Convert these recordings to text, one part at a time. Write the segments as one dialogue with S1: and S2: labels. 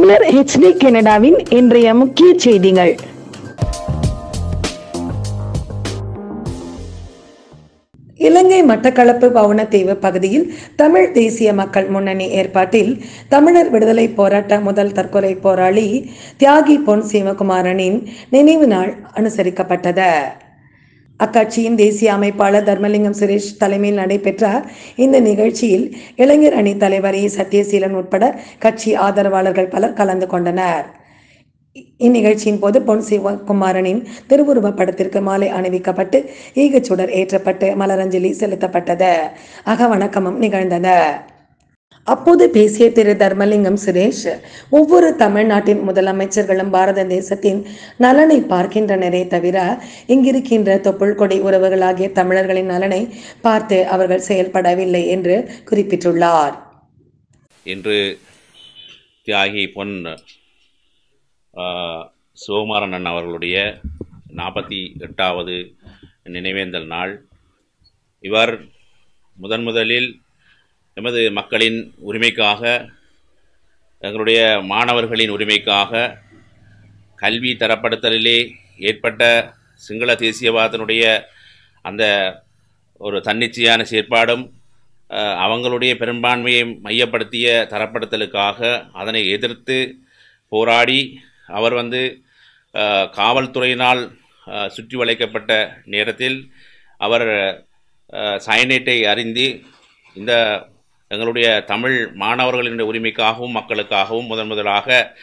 S1: தமிழர் ஹெச்டி கனடாவின் இன்றைய முக்கிய செய்திகள்
S2: இலங்கை மட்டக்களப்பு வவுணத்தீவு பகுதியில் தமிழ் தேசிய மக்கள் முன்னணி ஏற்பாட்டில் தமிழர் விடுதலை போராட்ட முதல் தற்கொலை போராளி தியாகி பொன் சிவகுமாரனின் நினைவு நாள் அனுசரிக்கப்பட்டது அக்கட்சியின் தேசிய அமைப்பாளர் தர்மலிங்கம் சுரேஷ் தலைமையில் நடைபெற்ற இந்த நிகழ்ச்சியில் இளைஞர் அணி தலைவர் இ சத்யசீலன் உட்பட கட்சி ஆதரவாளர்கள் பலர் கலந்து கொண்டனர் இந்நிகழ்ச்சியின் போது பொன் சிவகுமாரனின் திருவுருவப் படத்திற்கு மாலை அணிவிக்கப்பட்டு ஈகச்சுடர் ஏற்றப்பட்டு மலரஞ்சலி செலுத்தப்பட்டது அகவணக்கமும் நிகழ்ந்தது அப்போது பேசிய திரு தர்மலிங்கம் சுரேஷ் ஒவ்வொரு தமிழ்நாட்டின் முதலமைச்சர்களும் பாரத தேசத்தின் நலனை பார்க்கின்றனரே தவிர இங்கிருக்கின்ற தொப்புள் கொடி உறவுகளாகிய தமிழர்களின் நலனை பார்த்து அவர்கள் செயல்படவில்லை என்று குறிப்பிட்டுள்ளார்
S3: இன்று தியாகி பொன் ஆ, சிவகுமாரன் அண்ணன் அவர்களுடைய நாற்பத்தி எட்டாவது நினைவேந்தல் நாள் இவர் முதன் முதலில் எமது மக்களின் உரிமைக்காக எங்களுடைய மாணவர்களின் உரிமைக்காக கல்வி தரப்படுத்தலிலே ஏற்பட்ட சிங்கள தேசியவாதத்தினுடைய அந்த ஒரு தன்னிச்சையான செயற்பாடும் அஹ், அவங்களுடைய பெரும்பான்மையை மையப்படுத்திய தரப்படுத்தலுக்காக அதனை எதிர்த்து போராடி அவர் வந்து அஹ், காவல்துறையினால் அஹ், சுற்றி வளைக்கப்பட்ட நேரத்தில் அவர் அஹ், சயனேட்டை அறிந்து இந்த எங்களுடைய தமிழ் மாணவர்களின் உரிமைக்காகவும் மக்களுக்காகவும் முதன் முதலாக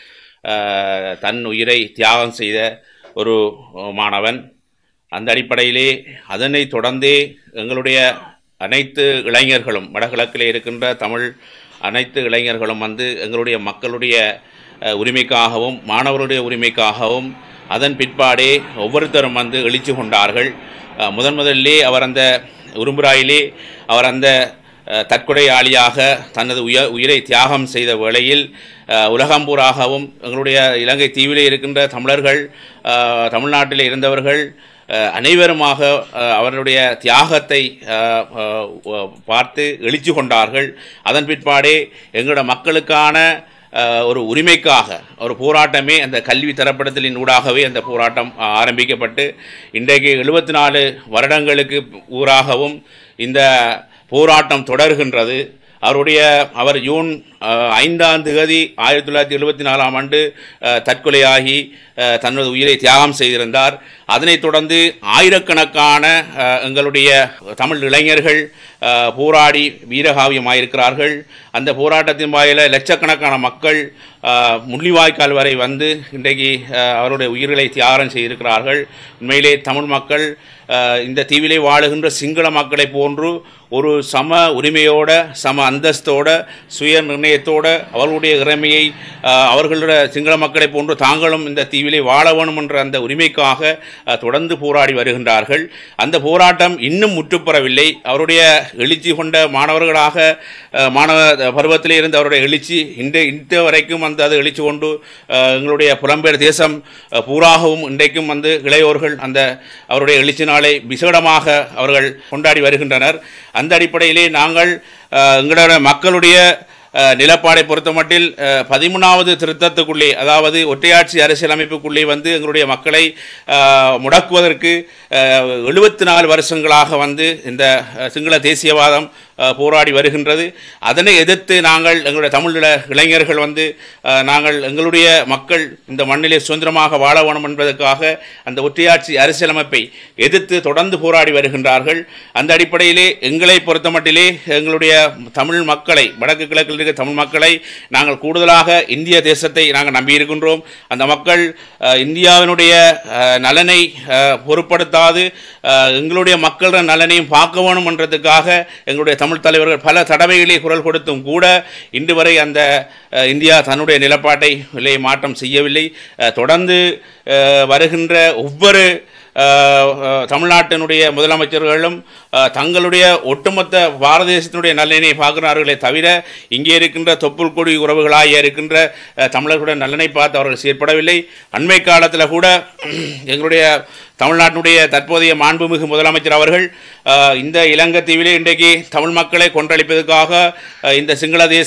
S3: அஹ், தன் உயிரை தியாகம் செய்த ஒரு மாணவன் அந்த அடிப்படையிலே அதனை தொடர்ந்தே எங்களுடைய அனைத்து இளைஞர்களும் வடகிழக்கிலே இருக்கின்ற தமிழ் அனைத்து இளைஞர்களும் வந்து எங்களுடைய மக்களுடைய அஹ், உரிமைக்காகவும் மாணவருடைய உரிமைக்காகவும் அதன் பிற்பாடே ஒவ்வொருத்தரும் வந்து எழுச்சி கொண்டார்கள் அஹ், முதன் முதலிலே அவர் அந்த உரும்புராயிலே அவர் அந்த அஹ், தற்கொலையாளியாக தனது உய உயிரை தியாகம் செய்த வேளையில் அஹ், உலகம்பூராகவும் எங்களுடைய இலங்கை தீவிலே இருக்கின்ற தமிழர்கள் அஹ், தமிழ்நாட்டிலே இருந்தவர்கள் அஹ், அனைவருமாக அஹ், அவருடைய தியாகத்தை அஹ், அஹ், அஹ், பார்த்து எழுச்சி கொண்டார்கள் அதன் பிற்பாடே எங்களோட மக்களுக்கான அஹ், ஒரு உரிமைக்காக ஒரு போராட்டமே அந்த கல்வி தரப்படுத்தலின் ஊடாகவே அந்த போராட்டம் அஹ், ஆரம்பிக்கப்பட்டு இன்றைக்கு எழுபத்தி நாலு வருடங்களுக்கு ஊராகவும் இந்த போராட்டம் தொடர்கின்றது அவருடைய அவர் ஜூன் அஹ், ஐந்தாம் தேதி ஆயிரத்தி தொள்ளாயிரத்தி எழுபத்தி நாலாம் ஆண்டு அஹ், தற்கொலையாகி அஹ், தனது உயிரை தியாகம் செய்திருந்தார் அதனைத் தொடர்ந்து ஆயிரக்கணக்கான அஹ், எங்களுடைய தமிழ் இளைஞர்கள் அஹ், போராடி வீரகாவியமாயிருக்கிறார்கள் அந்த போராட்டத்தின் வாயில லட்சக்கணக்கான மக்கள் அஹ், முள்ளிவாய்க்கால் வரை வந்து இன்றைக்கு அஹ், அவருடைய உயிர்களை தியாகம் செய்திருக்கிறார்கள் உண்மையிலே தமிழ் மக்கள் அஹ், இந்த தீவிலே வாழுகின்ற சிங்கள மக்களை போன்று ஒரு சம உரிமையோட சம அந்தஸ்தோட சுய நிர்ணயத்தோட அவர்களுடைய இறைமையை அஹ், அவர்களுடைய சிங்கள மக்களை போன்று தாங்களும் இந்த தீவிலே வாழ வேணும் என்ற அந்த உரிமைக்காக அஹ், தொடர்ந்து போராடி வருகின்றார்கள் அந்த போராட்டம் இன்னும் முற்றுப்பெறவில்லை அவருடைய எழுச்சி கொண்ட மாணவர்களாக அஹ், மாணவ பருவத்திலே இருந்த அவருடைய எழுச்சி இந்த இந்த வரைக்கும் வந்து அது எழுச்சி கொண்டு அஹ், எங்களுடைய புலம்பெயர் தேசம் அஹ், பூராகவும் இன்றைக்கும் வந்து இளையோர்கள் அந்த அவருடைய எழுச்சி நாளை விசேடமாக அவர்கள் கொண்டாடி வருகின்றனர் அந்த அடிப்படையிலே நாங்கள் அஹ், எங்களுடைய மக்களுடைய அஹ், நிலப்பாடை பொறுத்தமட்டில் அஹ், பதிமூணாவது திருத்தத்துக்குள்ளே அதாவது ஒற்றையாட்சி அரசியலமைப்புக்குள்ளே வந்து எங்களுடைய மக்களை அஹ், முடக்குவதற்கு எழுபத்தி நாலு வருஷங்களாக வந்து இந்த அஹ், சிங்கள தேசியவாதம் அஹ், போராடி வருகின்றது அதனை எதிர்த்து நாங்கள் எங்களுடைய தமிழ் இள- இளைஞர்கள் வந்து அஹ், நாங்கள் எங்களுடைய மக்கள் இந்த மண்ணிலே சுதந்திரமாக வாழ வேணும் என்பதற்காக அந்த ஒற்றையாட்சி அரசியலமைப்பை எதிர்த்து தொடர்ந்து போராடி வருகின்றார்கள் அந்த அடிப்படையிலே எங்களை பொறுத்தமட்டிலே எங்களுடைய தமிழ் மக்களை வடக்கு கிழக்கில் இருக்க தமிழ் மக்களை நாங்கள் கூடுதலாக இந்திய தேசத்தை நாங்கள் நம்பியிருக்கின்றோம் அந்த மக்கள் அஹ், இந்தியாவினுடைய அஹ், நலனை அஹ், பொருட்படுத்தாது அஹ், எங்களுடைய மக்களோட நலனையும் பார்க்க வேணும் என்றதுக்காக எங்களுடைய தமிழ் தலைவர்கள் பல தடவைகளே குரல் கொடுத்தும் கூட இன்று வரை அந்த அஹ், இந்தியா தன்னுடைய நிலப்பாட்டை விலை மாற்றம் செய்யவில்லை அஹ், தொடர்ந்து அஹ், வருகின்ற ஒவ்வொரு அஹ், அஹ், தமிழ்நாட்டினுடைய முதலமைச்சர்களும் அஹ், தங்களுடைய ஒட்டுமொத்த பாரத தேசத்தினுடைய நலனை பார்க்கிறார்களே தவிர இங்கே இருக்கின்ற தொப்புள் கொடி உறவுகளாக இருக்கின்ற அஹ், தமிழர்களுடைய நலனை பார்த்து அவர்கள் செயற்படவில்லை அண்மை காலத்தில் கூட எங்களுடைய தமிழ்நாட்டினுடைய தற்போதைய மாண்புமிகு முதலமைச்சர் அவர்கள் அஹ், இந்த இலங்கை தீவிலே இன்றைக்கு தமிழ் மக்களை கொன்றளிப்பதற்காக அஹ், இந்த சிங்கள தேசம்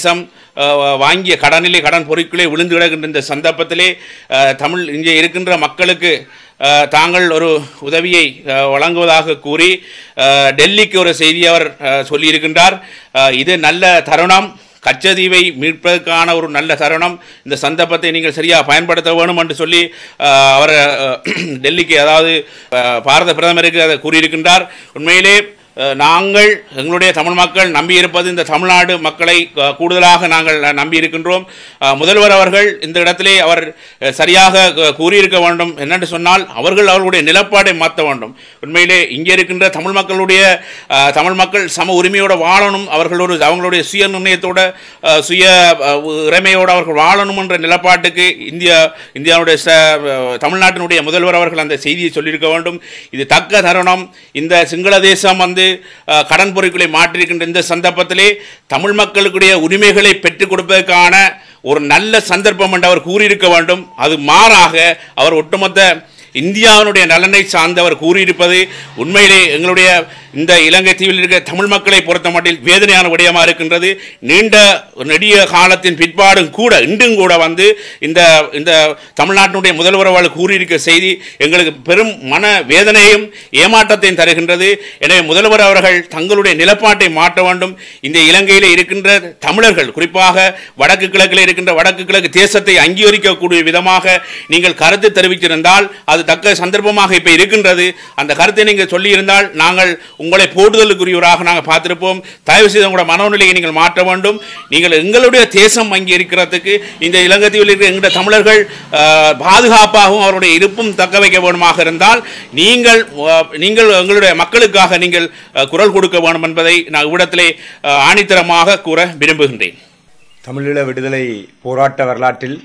S3: அஹ், வாங்கிய கடனிலே கடன் பொறிக்குள்ளே விழுந்து கிடக்கின்ற இந்த சந்தர்ப்பத்திலே அஹ், தமிழ் இங்கே இருக்கின்ற மக்களுக்கு அஹ், தாங்கள் ஒரு உதவியை அஹ், வழங்குவதாக கூறி அஹ், டெல்லிக்கு ஒரு செய்தி அவர் அஹ், சொல்லியிருக்கின்றார் அஹ், இது நல்ல தருணம் கச்சதீவை மீட்பதற்கான ஒரு நல்ல தருணம் இந்த சந்தர்ப்பத்தை நீங்கள் சரியாக பயன்படுத்த வேணும் என்று சொல்லி அஹ், அவர் அஹ், டெல்லிக்கு அதாவது அஹ், பாரத பிரதமருக்கு அதை கூறியிருக்கின்றார் உண்மையிலே அஹ், நாங்கள் எங்களுடைய தமிழ் மக்கள் நம்பியிருப்பது இந்த தமிழ்நாடு மக்களை அஹ், கூடுதலாக நாங்கள் நம்பியிருக்கின்றோம் அஹ், முதல்வர் அவர்கள் இந்த இடத்திலே அவர் அஹ், சரியாக அஹ், கூறியிருக்க வேண்டும் என்னென்று சொன்னால் அவர்கள் அவர்களுடைய நிலப்பாடை மாற்ற வேண்டும் உண்மையிலே இங்கே இருக்கின்ற தமிழ் மக்களுடைய அஹ், தமிழ் மக்கள் சம உரிமையோடு வாழணும் அவர்கள் ஒரு அவங்களுடைய சுய நிர்ணயத்தோட அஹ், சுய அஹ், இறைமையோடு அவர்கள் வாழணும் என்ற நிலப்பாட்டுக்கு இந்தியா இந்தியாவுடைய ச அஹ், தமிழ்நாட்டினுடைய முதல்வர் அவர்கள் அந்த செய்தியை சொல்லியிருக்க வேண்டும் இது தக்க தருணம் இந்த சிங்கள தேசம் வந்து அஹ், கடன் பொறிக்குள்ளே மாற்றிருக்கின்ற இந்த சந்தர்ப்பத்திலே தமிழ் மக்களுக்குடைய உரிமைகளை பெற்றுக் கொடுப்பதற்கான ஒரு நல்ல சந்தர்ப்பம் என்று அவர் கூறியிருக்க வேண்டும் அது மாறாக அவர் ஒட்டுமொத்த இந்தியாவினுடைய நலனை சார்ந்தவர் கூறியிருப்பது உண்மையிலே எங்களுடைய இந்த இலங்கை தீவில் இருக்கிற தமிழ் மக்களை பொறுத்த மட்டில் வேதனையான விடயமாக இருக்கின்றது நீண்ட நெடிய காலத்தின் பிற்பாடும் கூட இன்றும் கூட வந்து இந்த இந்த தமிழ்நாட்டினுடைய முதல்வர் அவர்கள் கூறியிருக்க செய்தி எங்களுக்கு பெரும் மன வேதனையும் ஏமாற்றத்தையும் தருகின்றது எனவே முதல்வர் அவர்கள் தங்களுடைய நிலப்பாட்டை மாற்ற வேண்டும் இந்த இலங்கையில் இருக்கின்ற தமிழர்கள் குறிப்பாக வடக்கு கிழக்கில் இருக்கின்ற வடக்கு கிழக்கு தேசத்தை அங்கீகரிக்கக்கூடிய விதமாக நீங்கள் கருத்து தெரிவித்திருந்தால் அது தக்க சந்தர்ப்பமாக இப்போ இருக்கின்றது அந்த கருத்தை நீங்கள் சொல்லியிருந்தால் நாங்கள் உங்களை போடுதலுக்குரியவராக நாங்கள் பார்த்திருப்போம் தயவு செய்து உங்களோட மனோநிலையை நீங்கள் மாற்ற வேண்டும் நீங்கள் எங்களுடைய தேசம் அங்கீகரிக்கிறதுக்கு இந்த இலங்கையில் இருக்கிற எங்களுடைய தமிழர்கள் அஹ், பாதுகாப்பாகவும் அவருடைய இருப்பும் தக்க வைக்க வேண்டுமாக இருந்தால் நீங்கள் அஹ், நீங்கள் எங்களுடைய மக்களுக்காக நீங்கள் அஹ், குரல் கொடுக்க வேண்டும் என்பதை நான் இவ்விடத்திலே அஹ், ஆணித்தரமாக கூற விரும்புகின்றேன்
S4: தமிழீழ விடுதலை போராட்ட வரலாற்றில்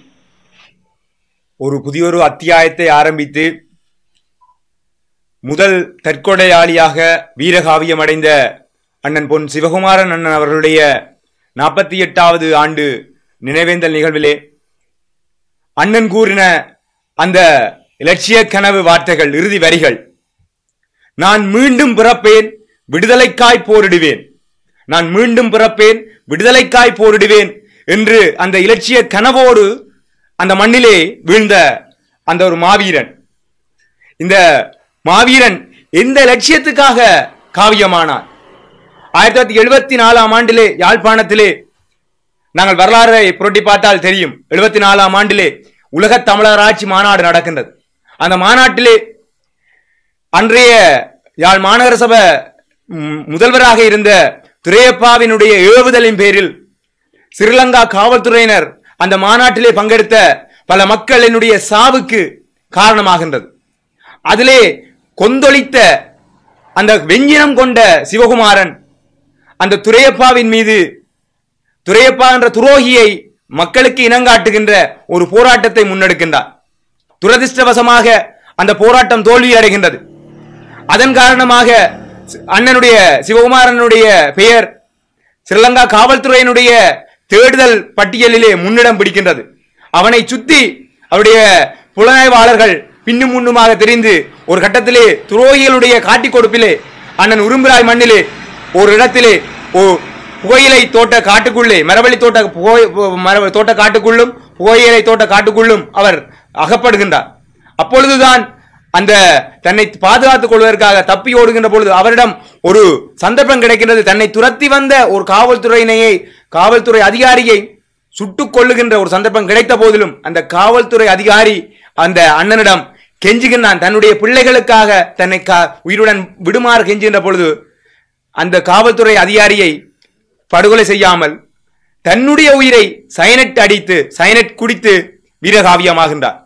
S4: ஒரு புதியொரு அத்தியாயத்தை ஆரம்பித்து முதல் தற்கொலையாளியாக வீரகாவியம் அடைந்த அண்ணன் பொன் சிவகுமாரன் அண்ணன் அவர்களுடைய நாற்பத்தி எட்டாவது ஆண்டு நினைவேந்தல் நிகழ்விலே அண்ணன் கூறின அந்த இலட்சிய கனவு வார்த்தைகள் இறுதி வரிகள் நான் மீண்டும் பிறப்பேன் விடுதலைக்காய் போரிடுவேன் நான் மீண்டும் பிறப்பேன் விடுதலைக்காய் போரிடுவேன் என்று அந்த இலட்சிய கனவோடு அந்த மண்ணிலே வீழ்ந்த அந்த ஒரு மாவீரன் இந்த மாவீரன் எந்த லட்சியத்துக்காக காவியமானார் ஆயிரத்தி தொள்ளாயிரத்தி எழுபத்தி நாலாம் ஆண்டிலே யாழ்ப்பாணத்திலே நாங்கள் வரலாறை புரட்டி பார்த்தால் தெரியும் எழுபத்தி நாலாம் ஆண்டிலே உலக தமிழர் ஆட்சி மாநாடு நடக்கின்றது அந்த மாநாட்டிலே அன்றைய யாழ் மாநகர சபை ம், முதல்வராக இருந்த துரையப்பாவினுடைய ஏவுதலின் பேரில் ஸ்ரீலங்கா காவல்துறையினர் அந்த மாநாட்டிலே பங்கெடுத்த பல மக்களினுடைய சாவுக்கு காரணமாகின்றது அதிலே கொந்தளித்த அந்த வெஞ்சினம் கொண்ட சிவகுமாரன் அந்த துரையப்பாவின் மீது துரையப்பா என்ற துரோகியை மக்களுக்கு இனங்காட்டுகின்ற ஒரு போராட்டத்தை முன்னெடுக்கின்றார் துரதிர்ஷ்டவசமாக அந்த போராட்டம் தோல்வி அடைகின்றது அதன் காரணமாக சி- அண்ணனுடைய சிவகுமாரனுடைய பெயர் ஸ்ரீலங்கா காவல்துறையினுடைய தேடுதல் பட்டியலிலே முன்னிடம் பிடிக்கின்றது அவனை சுத்தி அவருடைய புலனாய்வாளர்கள் பின்னும் முன்னுமாக தெரிந்து ஒரு கட்டத்திலே துரோகிகளுடைய காட்டிக் கொடுப்பிலே அண்ணன் உரும்பிராய் மண்ணிலே ஒரு இடத்திலே ஓ புகையிலை தோட்ட காட்டுக்குள்ளே மரவள்ளி தோட்ட புகை- மர தோட்ட காட்டுக்குள்ளும் புகையிலை தோட்ட காட்டுக்குள்ளும் அவர் அகப்படுகின்றார் அப்பொழுதுதான் அந்த தன்னை பாதுகாத்துக் கொள்வதற்காக தப்பி ஓடுகின்ற பொழுது அவரிடம் ஒரு சந்தர்ப்பம் கிடைக்கின்றது தன்னை துரத்தி வந்த ஒரு காவல்துறையினையை காவல்துறை அதிகாரியை சுட்டுக் கொள்ளுகின்ற ஒரு சந்தர்ப்பம் கிடைத்த போதிலும் அந்த காவல்துறை அதிகாரி அந்த அண்ணனிடம் கெஞ்சுகின்றான் தன்னுடைய பிள்ளைகளுக்காக தன்னை கா- உயிருடன் விடுமாறு கெஞ்சுகின்ற பொழுது அந்த காவல்துறை அதிகாரியை படுகொலை செய்யாமல் தன்னுடைய உயிரை சயனட் அடித்து சயனட் குடித்து வீரகாவியமாகின்றார்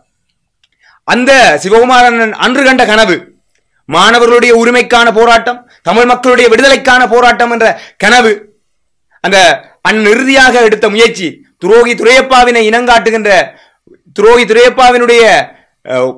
S4: அந்த சிவகுமாரன் அன்று கண்ட கனவு மாணவர்களுடைய உரிமைக்கான போராட்டம் தமிழ் மக்களுடைய விடுதலைக்கான போராட்டம் என்ற கனவு அந்த அன் இறுதியாக எடுத்த முயற்சி துரோகி துரையப்பாவினை இனங்காட்டுகின்ற துரோகி துரையப்பாவினுடைய அஹ்,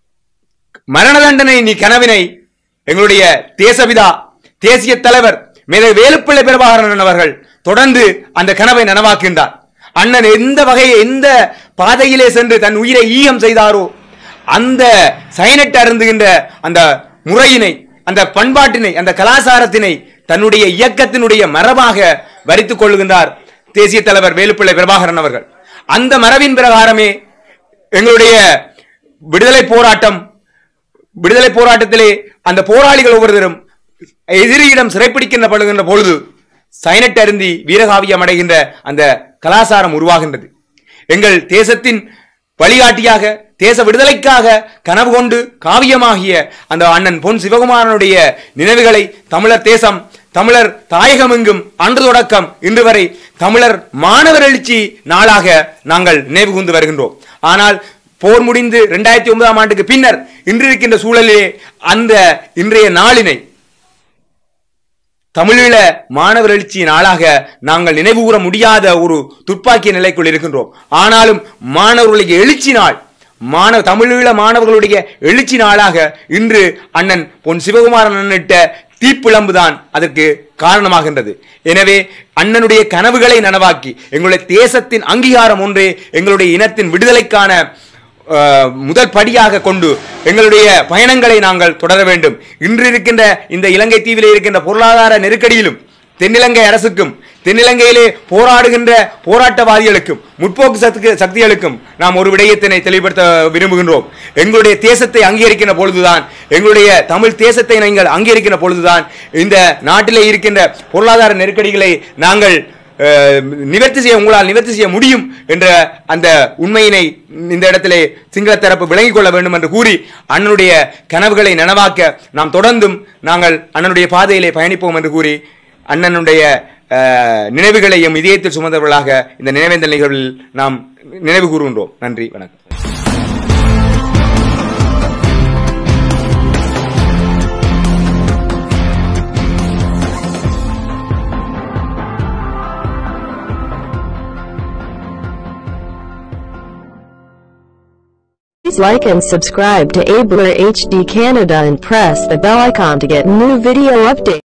S4: மரண தண்டனை நீ கனவினை எங்களுடைய தேசபிதா தேசிய தலைவர் மேலே வேலுப்பிள்ளை பிரபாகரன் அவர்கள் தொடர்ந்து அந்த கனவை நனவாக்கின்றார் அண்ணன் எந்த வகையை எந்த பாதையிலே சென்று தன் உயிரை ஈயம் செய்தாரோ அந்த சைனட் அருந்துகின்ற அந்த முறையினை அந்த பண்பாட்டினை அந்த கலாச்சாரத்தினை தன்னுடைய இயக்கத்தினுடைய மரபாக வரித்துக் கொள்ளுகின்றார் தேசிய தலைவர் வேலுப்பிள்ளை பிரபாகரன் அவர்கள் அந்த மரபின் பிரகாரமே எங்களுடைய விடுதலை போராட்டம் விடுதலை போராட்டத்திலே அந்த போராளிகள் ஒவ்வொருத்தரும் எதிரியிடம் சிறைப்பிடிக்கின்ற படுகின்ற பொழுது சைனட் அருந்தி வீரகாவியம் அடைகின்ற அந்த கலாசாரம் உருவாகின்றது எங்கள் தேசத்தின் வழிகாட்டியாக தேச விடுதலைக்காக கனவு கொண்டு காவியமாகிய அந்த அண்ணன் பொன் சிவகுமாரனுடைய நினைவுகளை தமிழர் தேசம் தமிழர் தாயகமெங்கும் அன்று தொடக்கம் இன்று வரை தமிழர் மாணவர் எழுச்சி நாளாக நாங்கள் நினைவு கூர்ந்து வருகின்றோம் ஆனால் போர் முடிந்து இரண்டாயிரத்தி ஒன்பதாம் ஆண்டுக்கு பின்னர் இன்று இருக்கின்ற சூழலிலே அந்த இன்றைய நாளினை தமிழீழ மாணவர் எழுச்சி நாளாக நாங்கள் நினைவு கூற முடியாத ஒரு துப்பாக்கிய நிலைக்குள் இருக்கின்றோம் ஆனாலும் மாணவர்களுடைய எழுச்சி நாள் மாணவ தமிழீழ மாணவர்களுடைய எழுச்சி நாளாக இன்று அண்ணன் பொன் சிவகுமாரன் அண்ணனிட்ட தீப்பிழம்புதான் அதற்கு காரணமாகின்றது எனவே அண்ணனுடைய கனவுகளை நனவாக்கி எங்களுடைய தேசத்தின் அங்கீகாரம் ஒன்றே எங்களுடைய இனத்தின் விடுதலைக்கான அஹ், முதல் படியாக கொண்டு எங்களுடைய பயணங்களை நாங்கள் தொடர வேண்டும் இன்று இருக்கின்ற இந்த இலங்கை தீவிலே இருக்கின்ற பொருளாதார நெருக்கடியிலும் தென்னிலங்கை அரசுக்கும் தென்னிலங்கையிலே போராடுகின்ற போராட்டவாதிகளுக்கும் முற்போக்கு சக்தி சக்திகளுக்கும் நாம் ஒரு விடயத்தினை தெளிவுபடுத்த விரும்புகின்றோம் எங்களுடைய தேசத்தை அங்கீகரிக்கின்ற பொழுதுதான் எங்களுடைய தமிழ் தேசத்தை நீங்கள் அங்கீகரிக்கின்ற பொழுதுதான் இந்த நாட்டிலே இருக்கின்ற பொருளாதார நெருக்கடிகளை நாங்கள் அஹ், நிவர்த்தி செய்ய உங்களால் நிவர்த்தி செய்ய முடியும் என்ற அந்த உண்மையினை இந்த இடத்திலே சிங்கள தரப்பு விளங்கிக் கொள்ள வேண்டும் என்று கூறி அண்ணனுடைய கனவுகளை நனவாக்க நாம் தொடர்ந்தும் நாங்கள் அண்ணனுடைய பாதையிலே பயணிப்போம் என்று கூறி அண்ணனுடைய அஹ், நினைவுகளையும் இதயத்தில் சுமந்தவர்களாக இந்த நினைவேந்தல் நிகழ்வில் நாம் நினைவு கூறுகின்றோம் நன்றி வணக்கம்
S5: Please like and subscribe to Abler HD Canada and press the bell icon to get new video updates.